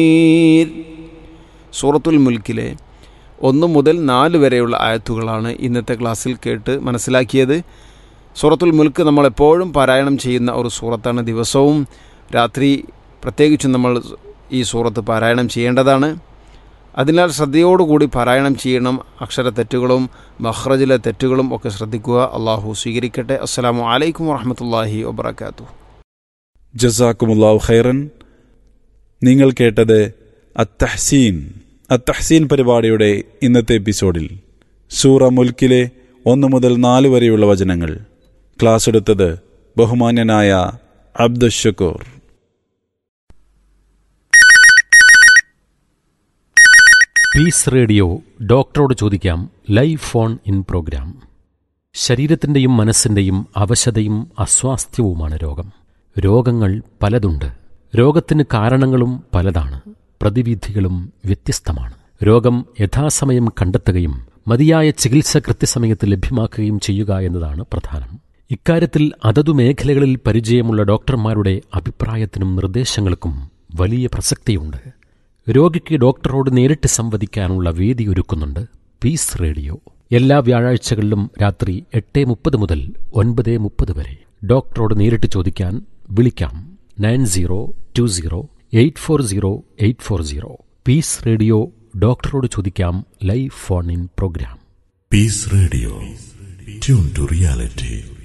സൂറത്തുൽ മുൽക്കിലെ ഒന്ന് മുതൽ നാല് വരെയുള്ള ആയത്തുകളാണ് ഇന്നത്തെ ക്ലാസ്സിൽ കേട്ട് മനസ്സിലാക്കിയത് സൂറത്തുൽ മുൽക്ക് നമ്മൾ എപ്പോഴും പാരായണം ചെയ്യുന്ന ഒരു സൂറത്താണ് ദിവസവും രാത്രി പ്രത്യേകിച്ചും നമ്മൾ ഈ സൂറത്ത് പാരായണം ചെയ്യേണ്ടതാണ് അതിനാൽ ശ്രദ്ധയോടുകൂടി പാരായണം ചെയ്യണം അക്ഷര തെറ്റുകളും മഹ്റജിലെ തെറ്റുകളും ഒക്കെ ശ്രദ്ധിക്കുക അള്ളാഹു സ്വീകരിക്കട്ടെ അസ്സലാമു അലൈക്കും വറഹമത്തല്ലാഹി വബർക്കാത്തു ജസാക്കുമുല്ലാഹു ഖൈറൻ നിങ്ങൾ കേട്ടത് അത്തഹ്സീൻ അത്തഹ്സീൻ പരിപാടിയുടെ ഇന്നത്തെ എപ്പിസോഡിൽ സൂറ മുൽക്കിലെ ഒന്ന് മുതൽ നാല് വരെയുള്ള വചനങ്ങൾ ക്ലാസ് എടുത്തത് ബഹുമാന്യനായ അബ്ദുഷക്കൂർ പീസ് റേഡിയോ ഡോക്ടറോട് ചോദിക്കാം ലൈവ് ഫോൺ ഇൻ പ്രോഗ്രാം ശരീരത്തിൻ്റെയും മനസ്സിൻ്റെയും അവശതയും അസ്വാസ്ഥ്യവുമാണ് രോഗം രോഗങ്ങൾ പലതുണ്ട് രോഗത്തിന് കാരണങ്ങളും പലതാണ് പ്രതിവിധികളും വ്യത്യസ്തമാണ് രോഗം യഥാസമയം കണ്ടെത്തുകയും മതിയായ ചികിത്സ കൃത്യസമയത്ത് ലഭ്യമാക്കുകയും ചെയ്യുക എന്നതാണ് പ്രധാനം ഇക്കാര്യത്തിൽ അതതു മേഖലകളിൽ പരിചയമുള്ള ഡോക്ടർമാരുടെ അഭിപ്രായത്തിനും നിർദ്ദേശങ്ങൾക്കും വലിയ പ്രസക്തിയുണ്ട് രോഗിക്ക് ഡോക്ടറോട് നേരിട്ട് സംവദിക്കാനുള്ള വേദി ഒരുക്കുന്നുണ്ട് പീസ് റേഡിയോ എല്ലാ വ്യാഴാഴ്ചകളിലും രാത്രി എട്ട് മുപ്പത് മുതൽ ഒൻപത് മുപ്പത് വരെ ഡോക്ടറോട് നേരിട്ട് ചോദിക്കാൻ വിളിക്കാം nine zero two zero eight four zero eight four zero peace radio ഡോക്ടറോട് ചോദിക്കാം live phone in programme Peace Radio. Tune to reality.